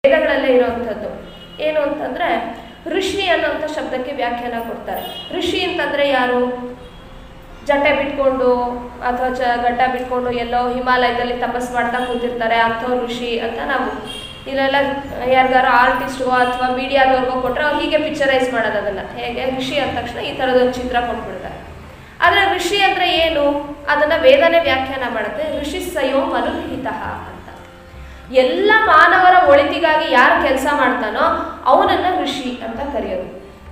ವೇದಗಳಲ್ಲೇ ಇರುವಂಥದ್ದು ಏನು ಅಂತಂದ್ರೆ ಋಷಿ ಅನ್ನೋಂಥ ಶಬ್ದಕ್ಕೆ ವ್ಯಾಖ್ಯಾನ ಕೊಡ್ತಾರೆ ಋಷಿ ಅಂತಂದ್ರೆ ಯಾರು ಜಟೆ ಬಿಟ್ಕೊಂಡು ಅಥವಾ ಚ ಗಡ್ಡ ಬಿಟ್ಕೊಂಡು ಎಲ್ಲೋ ಹಿಮಾಲಯದಲ್ಲಿ ತಪಸ್ ಮಾಡ್ತಾ ಕೂತಿರ್ತಾರೆ ಅಂಥವ್ರು ಋಷಿ ಅಂತ ನಾವು ಇಲ್ಲೆಲ್ಲ ಯಾರಿಗಾರು ಆರ್ಟಿಸ್ಟ್ಗೋ ಅಥವಾ ಮೀಡಿಯಾದವ್ರಿಗೋ ಕೊಟ್ಟರೆ ಅವ್ರು ಹೀಗೆ ಪಿಕ್ಚರೈಸ್ ಮಾಡೋದು ಅದನ್ನು ಹೇಗೆ ಋಷಿ ಅಂದ ತಕ್ಷಣ ಈ ಥರದೊಂದು ಚಿತ್ರ ಕೊಟ್ಬಿಡ್ತಾರೆ ಆದರೆ ಋಷಿ ಅಂದರೆ ಏನು ಅದನ್ನು ವೇದನೆ ವ್ಯಾಖ್ಯಾನ ಮಾಡುತ್ತೆ ಋಷಿ ಸಯೋ ಮನುಹಿತ ಅಂತ ಎಲ್ಲ ಮಾನವರ ಒಳಿತಿಗಾಗಿ ಯಾರು ಕೆಲಸ ಮಾಡ್ತಾನೋ ಅವನನ್ನ ಋಷಿ ಅಂತ ಕರೆಯೋದು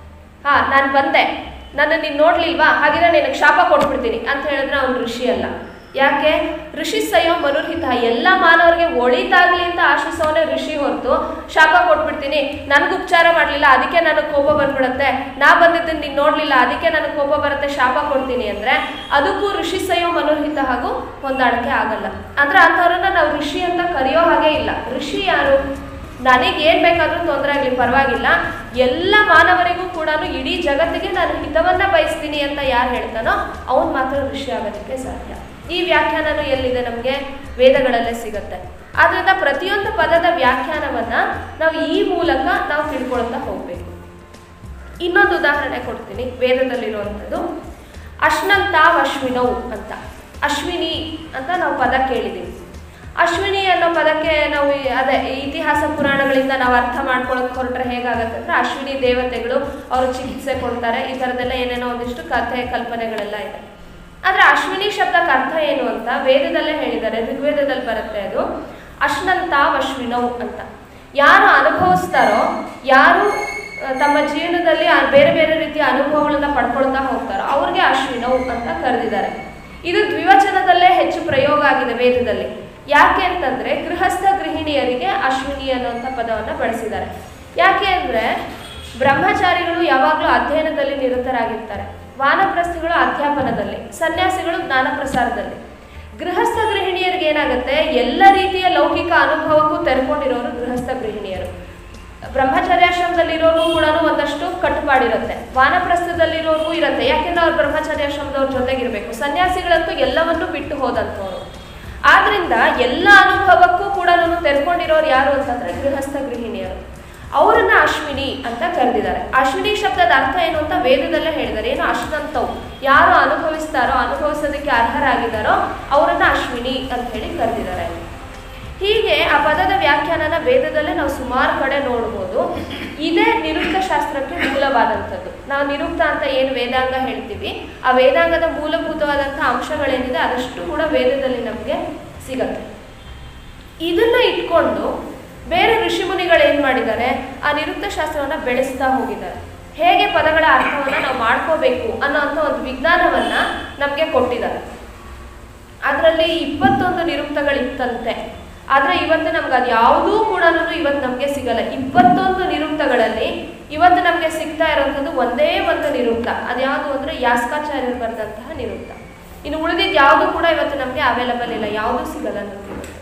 ಹಾ ನಾನು ಬಂದೆ ನನ್ನ ನೀನು ನೋಡ್ಲಿಲ್ವಾ ಹಾಗಿದ್ರೆ ನಿನಗೆ ಶಾಪ ಕೊಟ್ಬಿಡ್ತೀನಿ ಅಂತ ಹೇಳಿದ್ರೆ ಅವನು ಋಷಿ ಅಲ್ಲ ಯಾಕೆ ಋಷಿ ಸಯೋ ಮನುರ್ಹಿತ ಎಲ್ಲ ಮಾನವರಿಗೆ ಒಳಿತಾಗ್ಲಿ ಅಂತ ಆಶಿಸೋನೇ ಋಷಿ ಹೊರತು ಶಾಪ ಕೊಟ್ಬಿಡ್ತೀನಿ ನನಗೆ ಉಪಚಾರ ಮಾಡಲಿಲ್ಲ ಅದಕ್ಕೆ ನನಗೆ ಕೋಪ ಬಂದ್ಬಿಡುತ್ತೆ ನಾ ಬಂದಿದ್ದನ್ನು ನೀನು ನೋಡಲಿಲ್ಲ ಅದಕ್ಕೆ ನನಗೆ ಕೋಪ ಬರುತ್ತೆ ಶಾಪ ಕೊಡ್ತೀನಿ ಅಂದರೆ ಅದಕ್ಕೂ ಋಷಿ ಸಯೋ ಮನುರ್ಹಿತ ಹಾಗೂ ಹೊಂದಾಣಿಕೆ ಆಗಲ್ಲ ಅಂದ್ರೆ ಅಂಥವ್ರನ್ನ ನಾವು ಋಷಿ ಅಂತ ಕರೆಯೋ ಹಾಗೆ ಇಲ್ಲ ಋಷಿ ಯಾರು ನನಗೆ ಏನು ಬೇಕಾದರೂ ತೊಂದರೆ ಆಗಲಿ ಪರವಾಗಿಲ್ಲ ಎಲ್ಲ ಮಾನವರಿಗೂ ಕೂಡ ಇಡೀ ಜಗತ್ತಿಗೆ ನಾನು ಹಿತವನ್ನ ಬಯಸ್ತೀನಿ ಅಂತ ಯಾರು ಹೇಳ್ತಾನೋ ಅವನು ಮಾತ್ರ ಋಷಿ ಆಗೋದಕ್ಕೆ ಸಾಧ್ಯ ಈ ವ್ಯಾಖ್ಯಾನನೂ ಎಲ್ಲಿದೆ ನಮಗೆ ವೇದಗಳಲ್ಲೇ ಸಿಗುತ್ತೆ ಆದ್ರಿಂದ ಪ್ರತಿಯೊಂದು ಪದದ ವ್ಯಾಖ್ಯಾನವನ್ನ ನಾವು ಈ ಮೂಲಕ ನಾವು ತಿಳ್ಕೊಳ್ತಾ ಹೋಗ್ಬೇಕು ಇನ್ನೊಂದು ಉದಾಹರಣೆ ಕೊಡ್ತೀನಿ ವೇದದಲ್ಲಿರುವಂಥದ್ದು ಅಶ್ನಂತಾವ್ ಅಶ್ವಿನೌ ಅಂತ ಅಶ್ವಿನಿ ಅಂತ ನಾವು ಪದ ಕೇಳಿದ್ದೀವಿ ಅಶ್ವಿನಿ ಅನ್ನೋ ಪದಕ್ಕೆ ನಾವು ಈ- ಅದೇ ಈ ಇತಿಹಾಸ ಪುರಾಣಗಳಿಂದ ನಾವು ಅರ್ಥ ಮಾಡ್ಕೊಳಕ್ ಹೊರಟ್ರೆ ಹೇಗಾಗತ್ತೆ ಅಂದ್ರೆ ಅಶ್ವಿನಿ ದೇವತೆಗಳು ಅವರು ಚಿಕಿತ್ಸೆ ಕೊಡ್ತಾರೆ ಈ ಥರದ್ದೆಲ್ಲ ಏನೇನೋ ಒಂದಿಷ್ಟು ಕಥೆ ಕಲ್ಪನೆಗಳೆಲ್ಲ ಇದೆ ಆದರೆ ಅಶ್ವಿನಿ ಶಬ್ದಕ್ಕೆ ಅರ್ಥ ಏನು ಅಂತ ವೇದದಲ್ಲೇ ಹೇಳಿದ್ದಾರೆ ಋಗ್ವೇದದಲ್ಲಿ ಬರುತ್ತೆ ಅದು ಅಶ್ನಂತಾವ್ ಅಶ್ವಿನೌ ಅಂತ ಯಾರು ಅನುಭವಿಸ್ತಾರೋ ಯಾರು ಆ, ತಮ್ಮ ಜೀವನದಲ್ಲಿ ಆ ಬೇರೆ ಬೇರೆ ರೀತಿಯ ಅನುಭವಗಳನ್ನ ಪಡ್ಕೊಳ್ತಾ ಹೋಗ್ತಾರೋ ಅವ್ರಿಗೆ ಅಶ್ವಿನೌ ಅಂತ ಕರೆದಿದ್ದಾರೆ ಇದು ದ್ವಿವಚನದಲ್ಲೇ ಹೆಚ್ಚು ಪ್ರಯೋಗ ಆಗಿದೆ ವೇದದಲ್ಲಿ ಯಾಕೆ ಅಂತಂದ್ರೆ ಗೃಹಸ್ಥ ಗೃಹಿಣಿಯರಿಗೆ ಅಶ್ವಿನಿ ಅನ್ನುವಂಥ ಪದವನ್ನು ಬಳಸಿದ್ದಾರೆ ಯಾಕೆ ಅಂದ್ರೆ ಬ್ರಹ್ಮಚಾರಿಗಳು ಯಾವಾಗಲೂ ಅಧ್ಯಯನದಲ್ಲಿ ನಿರತರಾಗಿರ್ತಾರೆ ವಾನಪ್ರಸ್ಥಿಗಳು ಅಧ್ಯಾಪನದಲ್ಲಿ ಸನ್ಯಾಸಿಗಳು ಜ್ಞಾನ ಪ್ರಸಾರದಲ್ಲಿ ಗೃಹಸ್ಥ ಗೃಹಿಣಿಯರಿಗೆ ಏನಾಗುತ್ತೆ ಎಲ್ಲ ರೀತಿಯ ಲೌಕಿಕ ಅನುಭವಕ್ಕೂ ತೆರೆಕೊಂಡಿರೋರು ಗೃಹಸ್ಥ ಗೃಹಿಣಿಯರು ಬ್ರಹ್ಮಚರ್ಯಾಶ್ರಮದಲ್ಲಿರೋರು ಕೂಡ ಒಂದಷ್ಟು ಕಟ್ಟುಪಾಡಿರುತ್ತೆ ವಾನಪ್ರಸ್ಥದಲ್ಲಿರೋರ್ಗೂ ಇರುತ್ತೆ ಯಾಕೆಂದ್ರೆ ಅವ್ರು ಬ್ರಹ್ಮಚರ್ಯಾಶ್ರಮದವ್ರ ಜೊತೆಗಿರಬೇಕು ಸನ್ಯಾಸಿಗಳಂತೂ ಎಲ್ಲವನ್ನೂ ಬಿಟ್ಟು ಹೋದಂಥವ್ರು ಆದ್ರಿಂದ ಎಲ್ಲ ಅನುಭವಕ್ಕೂ ಕೂಡ ತೆರ್ಕೊಂಡಿರೋರು ಯಾರು ಅಂತಂದ್ರೆ ಗೃಹಸ್ಥ ಗೃಹಿಣಿಯರು ಅವರನ್ನ ಅಶ್ವಿನಿ ಅಂತ ಕರೆದಿದ್ದಾರೆ ಅಶ್ವಿನಿ ಶಬ್ದದ ಅರ್ಥ ಏನು ಅಂತ ವೇದದಲ್ಲೇ ಹೇಳಿದ್ದಾರೆ ಏನು ಅಶ್ವಂತವು ಯಾರು ಅನುಭವಿಸ್ತಾರೋ ಅನುಭವಿಸೋದಕ್ಕೆ ಅರ್ಹರಾಗಿದ್ದಾರೋ ಅವರನ್ನ ಅಶ್ವಿನಿ ಅಂತ ಹೇಳಿ ಕರೆದಿದ್ದಾರೆ ಹೀಗೆ ಆ ಪದದ ವ್ಯಾಖ್ಯಾನನ ವೇದದಲ್ಲೇ ನಾವು ಸುಮಾರು ಕಡೆ ನೋಡ್ಬೋದು ಇದೇ ನಿರುಕ್ತ ಶಾಸ್ತ್ರಕ್ಕೆ ಮೂಲವಾದಂಥದ್ದು ನಾವು ನಿರುಕ್ತ ಅಂತ ಏನು ವೇದಾಂಗ ಹೇಳ್ತೀವಿ ಆ ವೇದಾಂಗದ ಮೂಲಭೂತವಾದಂಥ ಅಂಶಗಳೇನಿದೆ ಅದಷ್ಟು ಕೂಡ ವೇದದಲ್ಲಿ ನಮಗೆ ಸಿಗತ್ತೆ ಇದನ್ನ ಇಟ್ಕೊಂಡು ಬೇರೆ ಋಷಿಮುನಿಗಳು ಏನು ಮಾಡಿದ್ದಾರೆ ಆ ನಿರುಕ್ತ ಶಾಸ್ತ್ರವನ್ನ ಬೆಳೆಸ್ತಾ ಹೋಗಿದ್ದಾರೆ ಹೇಗೆ ಪದಗಳ ಅರ್ಥವನ್ನ ನಾವು ಮಾಡ್ಕೋಬೇಕು ಅನ್ನೋಂಥ ಒಂದು ವಿಜ್ಞಾನವನ್ನ ನಮಗೆ ಕೊಟ್ಟಿದ್ದಾರೆ ಅದರಲ್ಲಿ ಇಪ್ಪತ್ತೊಂದು ನಿರುಕ್ತಗಳಿತ್ತಂತೆ ಆದರೆ ಇವತ್ತು ನಮ್ಗೆ ಅದು ಯಾವುದೂ ಕೂಡ ಇವತ್ತು ನಮಗೆ ಸಿಗಲ್ಲ ಇಪ್ಪತ್ತೊಂದು ನಿರುಕ್ತಗಳಲ್ಲಿ ಇವತ್ತು ನಮಗೆ ಸಿಗ್ತಾ ಇರೋಂಥದ್ದು ಒಂದೇ ಒಂದು ನಿರುಕ್ತ ಅದ್ಯಾವುದು ಅಂದರೆ ಯಾಸ್ಕಾಚಾರ್ಯರು ಬರೆದಂತಹ ನಿರುಕ್ತ ಇನ್ನು ಉಳಿದಿದ್ದು ಯಾವುದು ಕೂಡ ಇವತ್ತು ನಮಗೆ ಅವೈಲಬಲ್ ಇಲ್ಲ ಯಾವುದೂ ಸಿಗಲ್ಲ ನಮಗೆ ಇವತ್ತು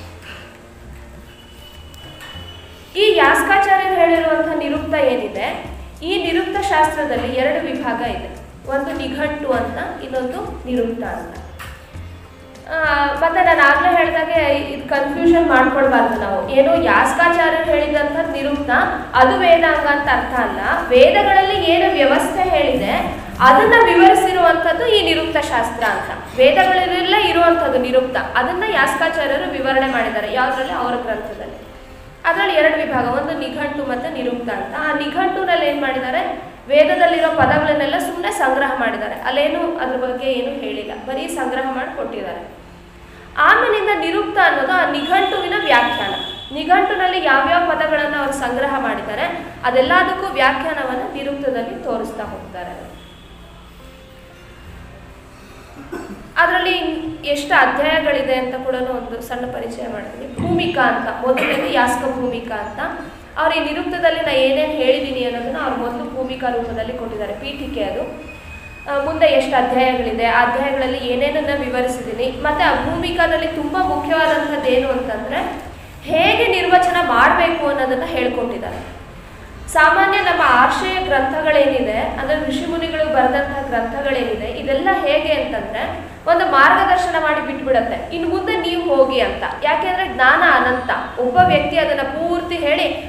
ಈ ಯಾಸ್ಕಾಚಾರ್ಯರು ಹೇಳಿರುವಂತಹ ನಿರುಕ್ತ ಏನಿದೆ ಈ ನಿರುಕ್ತ ಶಾಸ್ತ್ರದಲ್ಲಿ ಎರಡು ವಿಭಾಗ ಇದೆ ಒಂದು ನಿಘಂಟು ಅಂತ ಇನ್ನೊಂದು ನಿರುಕ್ತ ಅಂತ ಆ, ಮತ್ತೆ ನಾನು ಆಗ್ಲೇ ಹೇಳಿದಾಗೆ ಇದು ಕನ್ಫ್ಯೂಷನ್ ಮಾಡ್ಕೊಳ್ಬಾರ್ದು ನಾವು ಏನು ಯಾಸ್ಕಾಚಾರ್ಯರು ಹೇಳಿದಂಥ ನಿರುಕ್ತ ಅದು ವೇದಾಂಗ ಅಂತ ಅರ್ಥ ಅಲ್ಲ ವೇದಗಳಲ್ಲಿ ಏನು ವ್ಯವಸ್ಥೆ ಹೇಳಿದೆ ಅದನ್ನ ವಿವರಿಸಿರುವಂಥದ್ದು ಈ ನಿರುಕ್ತ ಶಾಸ್ತ್ರ ಅಂತ ವೇದಗಳಲ್ಲೆಲ್ಲ ಇರುವಂಥದ್ದು ನಿರುಕ್ತ ಅದನ್ನ ಯಾಸ್ಕಾಚಾರ್ಯರು ವಿವರಣೆ ಮಾಡಿದ್ದಾರೆ ಯಾವುದ್ರಲ್ಲಿ ಅವರ ಗ್ರಂಥದಲ್ಲಿ ಅದರಲ್ಲಿ ಎರಡು ವಿಭಾಗ ಒಂದು ನಿಘಂಟು ಮತ್ತು ನಿರುಕ್ತ ಅಂತ ಆ ನಿಘಂಟುನಲ್ಲಿ ಏನು ಮಾಡಿದ್ದಾರೆ ವೇದದಲ್ಲಿರೋ ಪದಗಳನ್ನೆಲ್ಲ ಸುಮ್ಮನೆ ಸಂಗ್ರಹ ಮಾಡಿದ್ದಾರೆ ಅಲ್ಲೇನು ಅದ್ರ ಬಗ್ಗೆ ಏನು ಹೇಳಿಲ್ಲ ಬರೀ ಸಂಗ್ರಹ ಮಾಡಿ ಕೊಟ್ಟಿದ್ದಾರೆ ಆಮೇಲಿಂದ ನಿರುಕ್ತ ಅನ್ನೋದು ಆ ನಿಘಂಟುವಿನ ವ್ಯಾಖ್ಯಾನ ನಿಘಂಟುನಲ್ಲಿ ಯಾವ್ಯಾವ ಪದಗಳನ್ನು ಅವರು ಸಂಗ್ರಹ ಮಾಡಿದ್ದಾರೆ ಅದೆಲ್ಲದಕ್ಕೂ ವ್ಯಾಖ್ಯಾನವನ್ನು ನಿರುಕ್ತದಲ್ಲಿ ತೋರಿಸ್ತಾ ಹೋಗ್ತಾರೆ ಅದರಲ್ಲಿ ಎಷ್ಟು ಅಧ್ಯಾಯಗಳಿದೆ ಅಂತ ಕೂಡ ಒಂದು ಸಣ್ಣ ಪರಿಚಯ ಮಾಡ್ತೀನಿ ಭೂಮಿಕಾ ಅಂತ ಮೊದಲನೇದು ಯಾಸ್ಕ ಭೂಮಿಕಾ ಅಂತ ಅವ್ರು ಈ ನಿರುಕ್ತದಲ್ಲಿ ನಾ ಏನೇನು ಹೇಳಿದ್ದೀನಿ ಅನ್ನೋದನ್ನ ಅವ್ರು ಮೊದಲು ಭೂಮಿಕಾ ರೂಪದಲ್ಲಿ ಕೊಟ್ಟಿದ್ದಾರೆ ಪೀಠಿಕೆ ಅದು ಆ, ಮುಂದೆ ಎಷ್ಟು ಅಧ್ಯಾಯಗಳಿದೆ ಆ ಅಧ್ಯಾಯಗಳಲ್ಲಿ ಏನೇನನ್ನ ವಿವರಿಸಿದ್ದೀನಿ ಮತ್ತೆ ಆ ಭೂಮಿಕಾದಲ್ಲಿ ತುಂಬ ಮುಖ್ಯವಾದಂಥದ್ದು ಏನು ಅಂತಂದ್ರೆ ಹೇಗೆ ನಿರ್ವಚನ ಮಾಡಬೇಕು ಅನ್ನೋದನ್ನ ಹೇಳ್ಕೊಟ್ಟಿದ್ದಾರೆ ಸಾಮಾನ್ಯ ನಮ್ಮ ಆರ್ಷೇಯ ಗ್ರಂಥಗಳೇನಿದೆ ಅಂದ್ರೆ ಋಷಿಮುನಿಗಳು ಬರೆದಂತಹ ಗ್ರಂಥಗಳೇನಿದೆ ಇದೆಲ್ಲ ಹೇಗೆ ಅಂತಂದ್ರೆ ಒಂದು ಮಾರ್ಗದರ್ಶನ ಮಾಡಿ ಬಿಟ್ಬಿಡತ್ತೆ ಇನ್ನು ಮುಂದೆ ನೀವು ಹೋಗಿ ಅಂತ ಯಾಕೆಂದ್ರೆ ಜ್ಞಾನ ಅನಂತ ಒಬ್ಬ ವ್ಯಕ್ತಿ ಅದನ್ನ ಪೂರ್ತಿ ಹೇಳಿ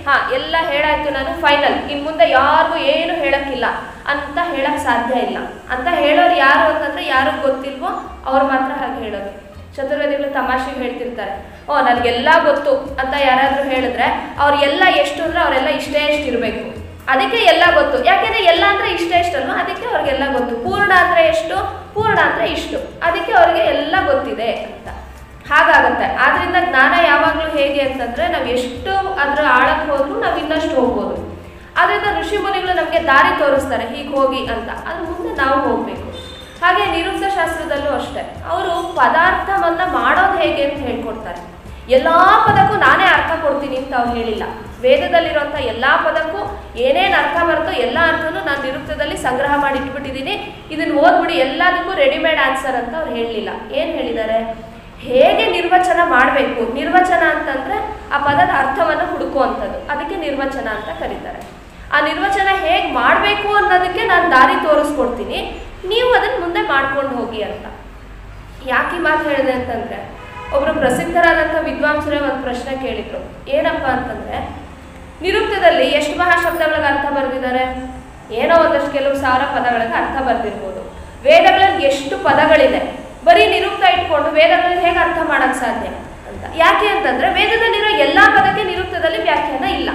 ಹಾ ಎಲ್ಲ ಹೇಳಾಯ್ತು ನಾನು ಫೈನಲ್ ಇನ್ ಮುಂದೆ ಯಾರಿಗೂ ಏನು ಹೇಳಕ್ಕಿಲ್ಲ ಅಂತ ಹೇಳಕ್ ಸಾಧ್ಯ ಇಲ್ಲ ಅಂತ ಹೇಳೋರು ಯಾರು ಅಂತಂದ್ರೆ ಯಾರು ಗೊತ್ತಿಲ್ವೋ ಅವ್ರು ಮಾತ್ರ ಹಾಗೆ ಹೇಳೋದು ಚತುರ್ವೇದಿಗಳು ತಮಾಷೆಗೆ ಹೇಳ್ತಿರ್ತಾರೆ ಓ ನನಗೆಲ್ಲ ಗೊತ್ತು ಅಂತ ಯಾರಾದ್ರೂ ಹೇಳಿದ್ರೆ ಅವ್ರು ಎಲ್ಲ ಎಷ್ಟು ಅಂದ್ರೆ ಅವರೆಲ್ಲ ಇಷ್ಟೇ ಎಷ್ಟು ಇರಬೇಕು ಅದಕ್ಕೆ ಎಲ್ಲ ಗೊತ್ತು ಯಾಕೆಂದ್ರೆ ಎಲ್ಲ ಅಂದ್ರೆ ಇಷ್ಟೇ ಇಷ್ಟಲ್ವಾ ಅದಕ್ಕೆ ಅವ್ರಿಗೆಲ್ಲ ಗೊತ್ತು ಪೂರ್ಣ ಅಂದ್ರೆ ಎಷ್ಟು ಪೂರ್ಣ ಅಂದ್ರೆ ಇಷ್ಟು ಅದಕ್ಕೆ ಅವ್ರಿಗೆ ಎಲ್ಲ ಗೊತ್ತಿದೆ ಅಂತ ಹಾಗಾಗತ್ತೆ ಆದ್ರಿಂದ ಜ್ಞಾನ ಯಾವಾಗಲೂ ಹೇಗೆ ಅಂತಂದ್ರೆ ನಾವು ಎಷ್ಟು ಅದ್ರ ಆಳಕ್ಕೆ ಹೋದ್ರೂ ನಾವು ಇನ್ನಷ್ಟು ಹೋಗ್ಬೋದು ಆದ್ರಿಂದ ಋಷಿ ಮುನಿಗಳು ನಮಗೆ ದಾರಿ ತೋರಿಸ್ತಾರೆ ಹೀಗೆ ಹೋಗಿ ಅಂತ ಅದ್ರ ಮುಂದೆ ನಾವು ಹೋಗ್ಬೇಕು ಹಾಗೆ ನಿರುಕ್ತ ಶಾಸ್ತ್ರದಲ್ಲೂ ಅಷ್ಟೇ ಅವರು ಪದಾರ್ಥವನ್ನ ಮಾಡೋದು ಹೇಗೆ ಅಂತ ಹೇಳ್ಕೊಡ್ತಾರೆ ಎಲ್ಲಾ ಪದಕ್ಕೂ ನಾನೇ ಅರ್ಥ ಕೊಡ್ತೀನಿ ಅಂತ ಅವ್ರು ಹೇಳಿಲ್ಲ ವೇದದಲ್ಲಿರುವಂಥ ಎಲ್ಲಾ ಪದಕ್ಕೂ ಏನೇನು ಅರ್ಥ ಬರುತ್ತೋ ಎಲ್ಲ ಅರ್ಥನೂ ನಾನು ನಿರುಕ್ತದಲ್ಲಿ ಸಂಗ್ರಹ ಮಾಡಿ ಇಟ್ಬಿಟ್ಟಿದ್ದೀನಿ ಇದನ್ನ ಓದ್ಬಿಡಿ ಎಲ್ಲದಕ್ಕೂ ರೆಡಿಮೇಡ್ ಆನ್ಸರ್ ಅಂತ ಅವ್ರು ಹೇಳಲಿಲ್ಲ ಏನು ಹೇಳಿದ್ದಾರೆ ಹೇಗೆ ನಿರ್ವಚನ ಮಾಡಬೇಕು ನಿರ್ವಚನ ಅಂತಂದ್ರೆ ಆ ಪದದ ಅರ್ಥವನ್ನು ಹುಡುಕುವಂಥದ್ದು ಅದಕ್ಕೆ ನಿರ್ವಚನ ಅಂತ ಕರೀತಾರೆ ಆ ನಿರ್ವಚನ ಹೇಗೆ ಮಾಡಬೇಕು ಅನ್ನೋದಕ್ಕೆ ನಾನು ದಾರಿ ತೋರಿಸ್ಕೊಡ್ತೀನಿ ನೀವು ಅದನ್ನ ಮುಂದೆ ಮಾಡ್ಕೊಂಡು ಹೋಗಿ ಅಂತ ಯಾಕೆ ಈ ಮಾತು ಹೇಳಿದೆ ಅಂತಂದ್ರೆ ಒಬ್ರು ಪ್ರಸಿದ್ಧರಾದಂಥ ವಿದ್ವಾಂಸರೇ ಒಂದು ಪ್ರಶ್ನೆ ಕೇಳಿದ್ರು ಏನಪ್ಪ ಅಂತಂದ್ರೆ ನಿರುಕ್ತದಲ್ಲಿ ಎಷ್ಟು ಮಹಾಶಬ್ದಗಳಿಗೆ ಅರ್ಥ ಬರೆದಿದ್ದಾರೆ ಏನೋ ಒಂದಷ್ಟು ಕೆಲವು ಸಾವಿರ ಪದಗಳಿಗೆ ಅರ್ಥ ಬರೆದಿರ್ಬೋದು ವೇದಗಳಲ್ಲಿ ಎಷ್ಟು ಪದಗಳಿದೆ ಬರೀ ನಿರುಕ್ತ ಇಟ್ಕೊಂಡು ವೇದಗಳಲ್ಲಿ ಹೇಗೆ ಅರ್ಥ ಮಾಡಕ್ ಸಾಧ್ಯ ಅಂತ ಯಾಕೆ ಅಂತಂದ್ರೆ ವೇದದಲ್ಲಿರೋ ಎಲ್ಲಾ ಪದಕ್ಕೆ ನಿರುಕ್ತದಲ್ಲಿ ವ್ಯಾಖ್ಯಾನ ಇಲ್ಲ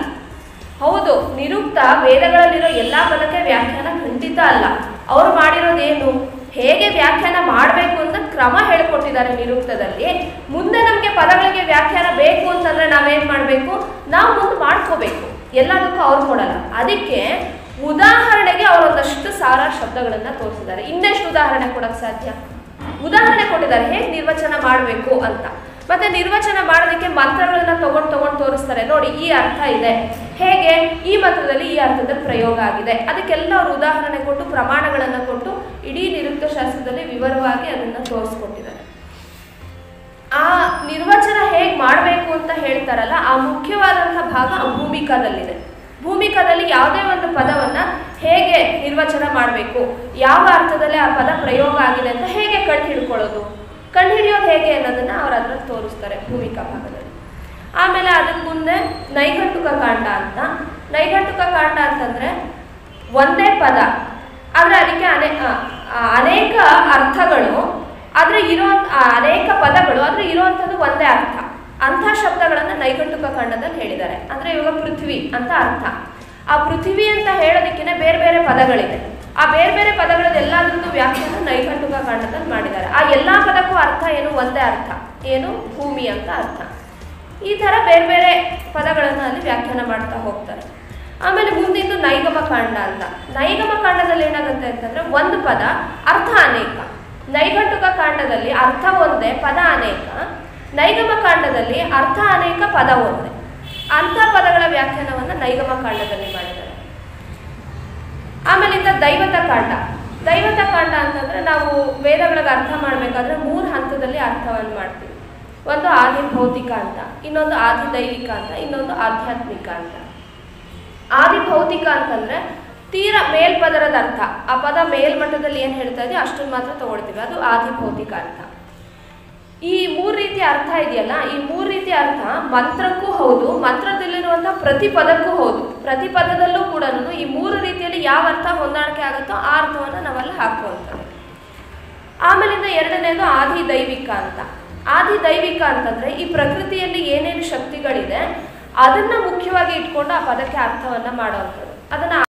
ಹೌದು ನಿರುಕ್ತ ವೇದಗಳಲ್ಲಿರೋ ಎಲ್ಲಾ ಪದಕ್ಕೆ ವ್ಯಾಖ್ಯಾನ ಖಂಡಿತ ಅಲ್ಲ ಅವ್ರು ಮಾಡಿರೋದೇನು ಹೇಗೆ ವ್ಯಾಖ್ಯಾನ ಮಾಡಬೇಕು ಅಂತ ಕ್ರಮ ಹೇಳ್ಕೊಟ್ಟಿದ್ದಾರೆ ನಿರುಕ್ತದಲ್ಲಿ ಮುಂದೆ ನಮಗೆ ಪದಗಳಿಗೆ ವ್ಯಾಖ್ಯಾನ ಬೇಕು ಅಂತಂದ್ರೆ ನಾವೇನ್ ಮಾಡಬೇಕು ನಾವು ಮುಂದೆ ಮಾಡ್ಕೋಬೇಕು ಎಲ್ಲದಕ್ಕೂ ಅವ್ರು ಕೊಡಲ್ಲ ಅದಕ್ಕೆ ಉದಾಹರಣೆಗೆ ಅವರೊಂದಷ್ಟು ಸಾರ ಶಬ್ದಗಳನ್ನ ತೋರಿಸಿದ್ದಾರೆ ಇನ್ನೆಷ್ಟು ಉದಾಹರಣೆ ಕೊಡಕ್ ಸಾಧ್ಯ ಉದಾಹರಣೆ ಕೊಟ್ಟಿದ್ದಾರೆ ಹೇಗೆ ನಿರ್ವಚನ ಮಾಡಬೇಕು ಅಂತ ಮತ್ತೆ ನಿರ್ವಚನ ಮಾಡೋದಕ್ಕೆ ಮಂತ್ರಗಳನ್ನ ತಗೊಂಡು ತಗೊಂಡು ತೋರಿಸ್ತಾರೆ ನೋಡಿ ಈ ಅರ್ಥ ಇದೆ ಹೇಗೆ ಈ ಮಂತ್ರದಲ್ಲಿ ಈ ಅರ್ಥದಲ್ಲಿ ಪ್ರಯೋಗ ಆಗಿದೆ ಅದಕ್ಕೆಲ್ಲ ಅವರು ಉದಾಹರಣೆ ಕೊಟ್ಟು ಪ್ರಮಾಣಗಳನ್ನು ಕೊಟ್ಟು ಇಡೀ ನಿರುಕ್ತ ಶಾಸ್ತ್ರದಲ್ಲಿ ವಿವರವಾಗಿ ಅದನ್ನ ತೋರಿಸ್ಕೊಟ್ಟಿದ್ದಾರೆ ಆ ನಿರ್ವಚನ ಹೇಗೆ ಮಾಡಬೇಕು ಅಂತ ಹೇಳ್ತಾರಲ್ಲ ಆ ಮುಖ್ಯವಾದಂತಹ ಭಾಗ ಆ ಭೂಮಿಕಾದಲ್ಲಿದೆ ಭೂಮಿಕಾದಲ್ಲಿ ಯಾವುದೇ ಒಂದು ಪದವನ್ನ ಹೇಗೆ ನಿರ್ವಚನ ಮಾಡಬೇಕು ಯಾವ ಅರ್ಥದಲ್ಲಿ ಆ ಪದ ಪ್ರಯೋಗ ಆಗಿದೆ ಅಂತ ಹೇಗೆ ಕಂಡು ಹಿಡ್ಕೊಳ್ಳೋದು ಕಂಡು ಹಿಡಿಯೋದು ಹೇಗೆ ಅನ್ನೋದನ್ನ ಅವ್ರು ಅದ್ರಲ್ಲಿ ತೋರಿಸ್ತಾರೆ ಭೂಮಿಕಾ ಭಾಗದಲ್ಲಿ ಆಮೇಲೆ ಅದಕ್ಕೆ ಮುಂದೆ ನೈಘಂಟುಕ ಕಾಂಡ ಅಂತ ನೈಘಂಟುಕ ಕಾಂಡ ಅಂತಂದ್ರೆ ಒಂದೇ ಪದ ಆದ್ರೆ ಅದಕ್ಕೆ ಅನೇ ಆ- ಆ ಅನೇಕ ಅರ್ಥಗಳು ಆದ್ರೆ ಇರೋ ಆ ಅನೇಕ ಪದಗಳು ಆದ್ರೆ ಇರುವಂಥದ್ದು ಒಂದೇ ಅರ್ಥ ಅಂಥ ಶಬ್ದಗಳನ್ನ ನೈಘಂಟುಕ ಖಂಡದಲ್ಲಿ ಹೇಳಿದ್ದಾರೆ ಅಂದ್ರೆ ಇವಾಗ ಪೃಥ್ವಿ ಅಂತ ಅರ್ಥ ಆ ಪೃಥ್ವಿ ಅಂತ ಹೇಳೋದಕ್ಕಿಂತ ಬೇರೆ ಬೇರೆ ಪದಗಳಿದೆ ಆ ಬೇರೆ ಬೇರೆ ಪದಗಳದ್ದೆಲ್ಲದರದ್ದು ವ್ಯಾಖ್ಯಾನ ನೈಘಂಟುಕ ಖಂಡದಲ್ಲಿ ಮಾಡಿದ್ದಾರೆ ಆ ಎಲ್ಲಾ ಪದಕ್ಕೂ ಅರ್ಥ ಏನು ಒಂದೇ ಅರ್ಥ ಏನು ಭೂಮಿ ಅಂತ ಅರ್ಥ ಈ ತರ ಬೇರೆ ಬೇರೆ ಪದಗಳನ್ನು ಅಲ್ಲಿ ವ್ಯಾಖ್ಯಾನ ಮಾಡ್ತಾ ಹೋಗ್ತಾರೆ ಆಮೇಲೆ ಮುಂದಿಂದು ನೈಗಮ ಕಾಂಡ ಅಂತ ನೈಗಮ ಕಾಂಡದಲ್ಲಿ ಏನಾಗುತ್ತೆ ಅಂತಂದ್ರೆ ಒಂದು ಪದ ಅರ್ಥ ಅನೇಕ ನೈಘಂಟುಕ ಕಾಂಡದಲ್ಲಿ ಅರ್ಥ ಒಂದೇ ಪದ ಅನೇಕ ನೈಗಮ ಕಾಂಡದಲ್ಲಿ ಅರ್ಥ ಅನೇಕ ಪದ ಒಂದೇ ಅಂಥ ಪದಗಳ ವ್ಯಾಖ್ಯಾನವನ್ನು ನೈಗಮ ಕಾಂಡದಲ್ಲಿ ಮಾಡಿದ್ದಾರೆ ಆಮೇಲಿಂದ ದೈವತ ಕಾಂಡ ದೈವತ ಕಾಂಡ ಅಂತಂದ್ರೆ ನಾವು ವೇದಗಳಿಗೆ ಅರ್ಥ ಮಾಡಬೇಕಾದ್ರೆ ಮೂರು ಹಂತದಲ್ಲಿ ಅರ್ಥವನ್ನು ಮಾಡ್ತೀವಿ ಒಂದು ಆದಿ ಭೌತಿಕ ಅಂತ ಇನ್ನೊಂದು ಆದಿ ದೈವಿಕ ಅಂತ ಇನ್ನೊಂದು ಆಧ್ಯಾತ್ಮಿಕ ಅಂತ ಆದಿ ಭೌತಿಕ ಅಂತಂದ್ರೆ ತೀರ ಮೇಲ್ಪದರದ ಅರ್ಥ ಆ ಪದ ಮೇಲ್ಮಟ್ಟದಲ್ಲಿ ಏನು ಹೇಳ್ತಾ ಇದೆಯೋ ಅಷ್ಟನ್ನು ಮಾತ್ರ ತಗೊಳ್ತೀವಿ ಅದು ಆದಿ ಭೌತಿಕ ಅರ್ಥ ಈ ಮೂರು ರೀತಿಯ ಅರ್ಥ ಇದೆಯಲ್ಲ ಈ ಮೂರು ರೀತಿಯ ಅರ್ಥ ಮಂತ್ರಕ್ಕೂ ಹೌದು ಮಂತ್ರದಲ್ಲಿರುವಂತಹ ಪ್ರತಿ ಪದಕ್ಕೂ ಹೌದು ಪ್ರತಿ ಪದದಲ್ಲೂ ಕೂಡ ಈ ಮೂರು ರೀತಿಯಲ್ಲಿ ಯಾವ ಅರ್ಥ ಹೊಂದಾಣಿಕೆ ಆಗುತ್ತೋ ಆ ಅರ್ಥವನ್ನು ನಾವೆಲ್ಲ ಹಾಕುವಂಥದ್ದು ಆಮೇಲಿಂದ ಎರಡನೇದು ಆದಿ ದೈವಿಕ ಅಂತ ಆದಿ ದೈವಿಕ ಅಂತಂದ್ರೆ ಈ ಪ್ರಕೃತಿಯಲ್ಲಿ ಏನೇನು ಶಕ್ತಿಗಳಿದೆ ಅದನ್ನ ಮುಖ್ಯವಾಗಿ ಇಟ್ಕೊಂಡು ಆ ಪದಕ್ಕೆ ಅರ್ಥವನ್ನ ಮಾಡುವಂಥದ್ದು ಅದನ್ನ